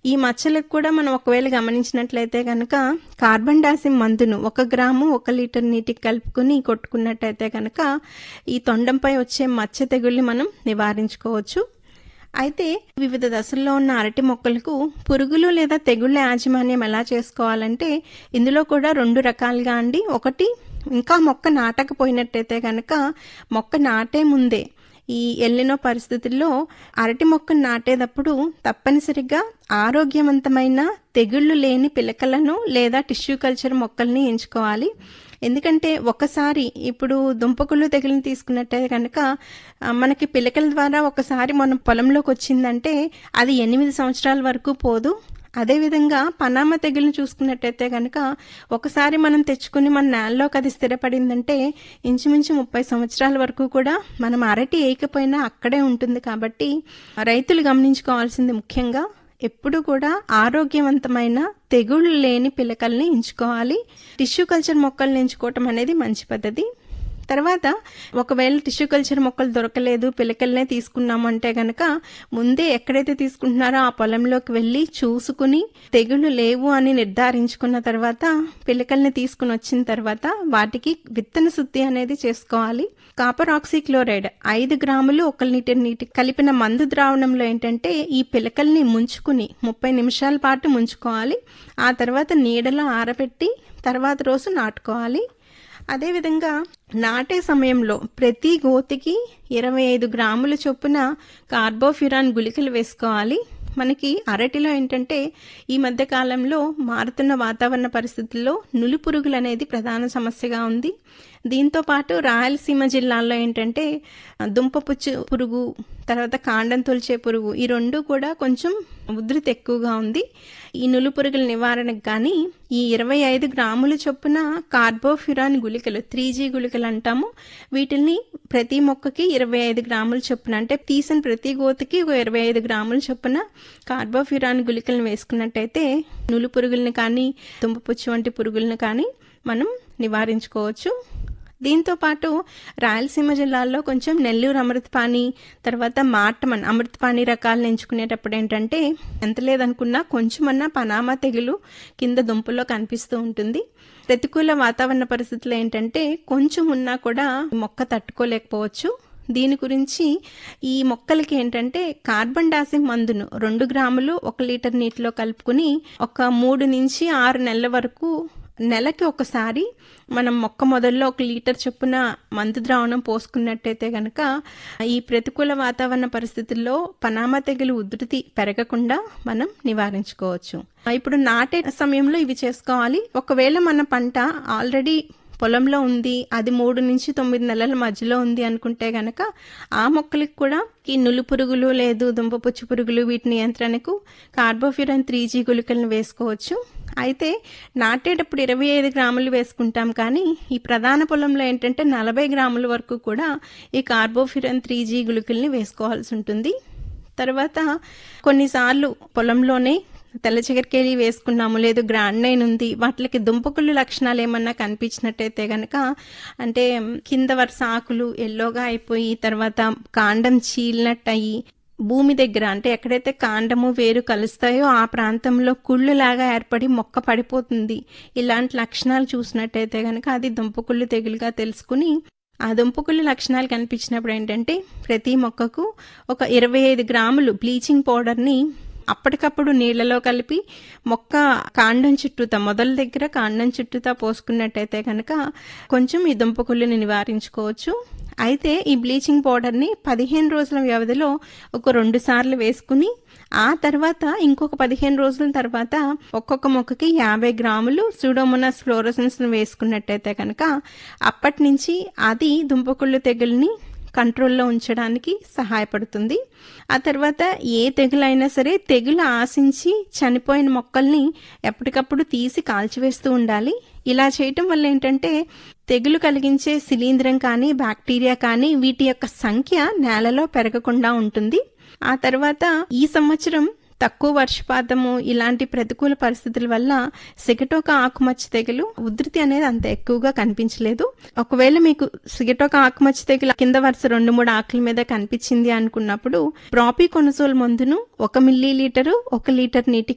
ఈ మచ్చలకు కూడా మనం ఒకవేళ గమనించినట్లయితే కనుక కార్బన్ డయాక్సైడ్ మందును ఒక గ్రాము ఒక లీటర్ నీటికి కలుపుకుని కొట్టుకున్నట్టయితే కనుక ఈ తొండంపై వచ్చే మచ్చ తెగుల్ని మనం నివారించుకోవచ్చు అయితే వివిధ దశల్లో ఉన్న అరటి మొక్కలకు పురుగులు లేదా తెగుళ్ళ యాజమాన్యం ఎలా చేసుకోవాలంటే ఇందులో కూడా రెండు రకాలుగా అండి ఒకటి ఇంకా మొక్క నాటకపోయినట్టయితే కనుక మొక్క నాటే ముందే ఈ ఎల్లినో పరిస్థితుల్లో అరటి మొక్కను నాటేటప్పుడు తప్పనిసరిగా ఆరోగ్యవంతమైన తెగుళ్ళు లేని పిలకలను లేదా టిష్యూ కల్చర్ మొక్కల్ని ఎంచుకోవాలి ఎందుకంటే ఒకసారి ఇప్పుడు దుంపకుళ్ళు తెగులను తీసుకున్నట్టయితే కనుక ఆ, మనకి పిలకల ద్వారా ఒకసారి మన పొలంలోకి వచ్చిందంటే అది ఎనిమిది సంవత్సరాల వరకు పోదు అదేవిధంగా పనామ తెగులను చూసుకున్నట్టయితే కనుక ఒకసారి మనం తెచ్చుకుని మన నేలలోకి అది స్థిరపడిందంటే ఇంచుమించు ముప్పై సంవత్సరాల వరకు కూడా మనం అరటి వేయకపోయినా అక్కడే ఉంటుంది కాబట్టి రైతులు గమనించుకోవాల్సింది ముఖ్యంగా ఎప్పుడు కూడా ఆరోగ్యవంతమైన తెగుళ్ళు లేని పిలకల్ని ఎంచుకోవాలి టిష్యూ కల్చర్ మొక్కల్ని ఎంచుకోవటం అనేది మంచి పద్ధతి తర్వాత ఒకవేళ టిష్యూ కల్చర్ మొక్కలు దొరకలేదు పిలకల్నే తీసుకున్నాము అంటే గనక ముందే ఎక్కడైతే తీసుకుంటున్నారో ఆ పొలంలోకి వెళ్ళి చూసుకుని తెగులు లేవు అని నిర్ధారించుకున్న తర్వాత పిలకల్ని తీసుకుని వచ్చిన తర్వాత వాటికి విత్తన శుద్ధి అనేది చేసుకోవాలి కాపర్ ఆక్సిక్లోరైడ్ ఐదు గ్రాములు ఒక లీటర్ నీటి కలిపిన మందు ద్రావణంలో ఏంటంటే ఈ పిలకల్ని ముంచుకుని ముప్పై నిమిషాల పాటు ముంచుకోవాలి ఆ తర్వాత నీడలో ఆరబెట్టి తర్వాత రోజు నాటుకోవాలి అదేవిధంగా నాటే సమయంలో ప్రతి గోతికి ఇరవై ఐదు గ్రాముల చొప్పున కార్బోఫిరాన్ గుళికలు వేసుకోవాలి మనకి అరటిలో ఏంటంటే ఈ మధ్య కాలంలో మారుతున్న వాతావరణ పరిస్థితుల్లో నులి పురుగులు అనేది ప్రధాన సమస్యగా ఉంది దీంతో పాటు రాయలసీమ జిల్లాల్లో ఏంటంటే దుంపపుచ్చు పురుగు తర్వాత కాండం తొలిచే పురుగు ఈ రెండు కూడా కొంచెం ఉధృతి ఎక్కువగా ఉంది ఈ నులు పురుగుల నివారణకు కానీ ఈ ఇరవై ఐదు గ్రాముల చొప్పున కార్బోఫ్యురాన్ గుళికలు త్రీ జీ గుళికలు అంటాము వీటిని ప్రతి మొక్కకి ఇరవై ఐదు గ్రాముల చొప్పున అంటే తీసిన ప్రతి గోతికి ఒక ఇరవై ఐదు గ్రాముల చొప్పున కార్బోఫ్యురాన్ గుళికలను వేసుకున్నట్టయితే నులు పురుగుల్ని కానీ దుంపపుచ్చు వంటి పురుగులను కానీ మనం నివారించుకోవచ్చు దీంతో పాటు రాయలసీమ జిల్లాల్లో కొంచెం నెల్లూరు అమృతపాణి తర్వాత మాటమన్ అమృతపాణి రకాలను ఎంచుకునేటప్పుడు ఏంటంటే ఎంత లేదనుకున్నా కొంచెమన్నా పనామా తెగులు కింద దుంపల్లో కనిపిస్తూ ఉంటుంది ప్రతికూల వాతావరణ పరిస్థితులు ఏంటంటే కొంచెం ఉన్నా కూడా మొక్క తట్టుకోలేకపోవచ్చు దీని గురించి ఈ మొక్కలకి ఏంటంటే కార్బన్ డయాక్సైడ్ మందును రెండు గ్రాములు ఒక లీటర్ నీటిలో కలుపుకుని ఒక మూడు నుంచి ఆరు నెలల వరకు నెలకి ఒకసారి మనం మొక్క మొదల్లో ఒక లీటర్ చొప్పున మందు ద్రావణం పోసుకున్నట్టయితే కనుక ఈ ప్రతికూల వాతావరణ పరిస్థితుల్లో పనామా తెగులు ఉధృతి పెరగకుండా మనం నివారించుకోవచ్చు ఇప్పుడు నాటే సమయంలో ఇవి చేసుకోవాలి ఒకవేళ మన పంట ఆల్రెడీ పొలంలో ఉంది అది మూడు నుంచి తొమ్మిది నెలల మధ్యలో ఉంది అనుకుంటే గనక ఆ మొక్కలకు కూడా ఈ నులు పురుగులు లేదు దుంపపుచ్చు పురుగులు వీటి నియంత్రణకు కార్బోఫ్యూరన్ త్రీ జీ గుళికలను వేసుకోవచ్చు అయితే నాటేటప్పుడు ఇరవై ఐదు గ్రాములు వేసుకుంటాం కానీ ఈ ప్రధాన పొలంలో ఏంటంటే నలభై గ్రాముల వరకు కూడా ఈ కార్బోఫ్యూరన్ త్రీ జీ గుళికల్ని వేసుకోవాల్సి ఉంటుంది తర్వాత కొన్నిసార్లు పొలంలోనే తెల్ల చిగరికేలి వేసుకున్నాము లేదు గ్రాండ్ నైన్ ఉంది వాటికి దుంపకుళ్ళు లక్షణాలు ఏమన్నా కనిపించినట్టయితే గనక అంటే కింద వరుస ఆకులు ఎల్లోగా అయిపోయి తర్వాత కాండం చీలినట్టు అయ్యి భూమి దగ్గర అంటే ఎక్కడైతే కాండము వేరు కలుస్తాయో ఆ ప్రాంతంలో కుళ్ళు లాగా ఏర్పడి మొక్క పడిపోతుంది ఇలాంటి లక్షణాలు చూసినట్టయితే కనుక అది దుంపకుళ్ళు తెగులుగా తెలుసుకుని ఆ దుంపకుళ్ళు లక్షణాలు కనిపించినప్పుడు ఏంటంటే ప్రతి మొక్కకు ఒక ఇరవై ఐదు గ్రాములు బ్లీచింగ్ పౌడర్ని అప్పటికప్పుడు నీళ్లలో కలిపి మొక్క కాండం చుట్టూతా మొదల దగ్గర కాండం చుట్టూతా పోసుకున్నట్టయితే కనుక కొంచెం ఈ దుంపకుళ్ళని నివారించుకోవచ్చు అయితే ఈ బ్లీచింగ్ పౌడర్ని పదిహేను రోజుల వ్యవధిలో ఒక రెండు సార్లు వేసుకుని ఆ తర్వాత ఇంకొక పదిహేను రోజుల తర్వాత ఒక్కొక్క మొక్కకి యాభై గ్రాములు సూడోమోనాస్ ఫ్లోరోసెన్స్ వేసుకున్నట్టయితే కనుక అప్పటి నుంచి అది దుంపకుళ్ళు తెగుల్ని కంట్రోల్లో ఉంచడానికి సహాయపడుతుంది ఆ తర్వాత ఏ తెగులైనా సరే తెగులు ఆశించి చనిపోయిన మొక్కల్ని ఎప్పటికప్పుడు తీసి కాల్చివేస్తూ ఉండాలి ఇలా చేయటం వల్ల ఏంటంటే తెగులు కలిగించే శిలీంధ్రం కానీ బ్యాక్టీరియా కానీ వీటి యొక్క సంఖ్య నేలలో పెరగకుండా ఉంటుంది ఆ తర్వాత ఈ సంవత్సరం తక్కువ వర్షపాతము ఇలాంటి ప్రతికూల పరిస్థితుల వల్ల సిగటోక ఆకుమచ్చ తెగులు ఉధృతి అనేది అంత ఎక్కువగా కనిపించలేదు ఒకవేళ మీకు సిగటోక ఆకుమచ్చ తెగులు కింద వరుస రెండు మూడు ఆకుల మీద కనిపించింది అనుకున్నప్పుడు ప్రాపీ కొనసోల్ మందును ఒక మిల్లీ లీటరు ఒక లీటర్ నీటికి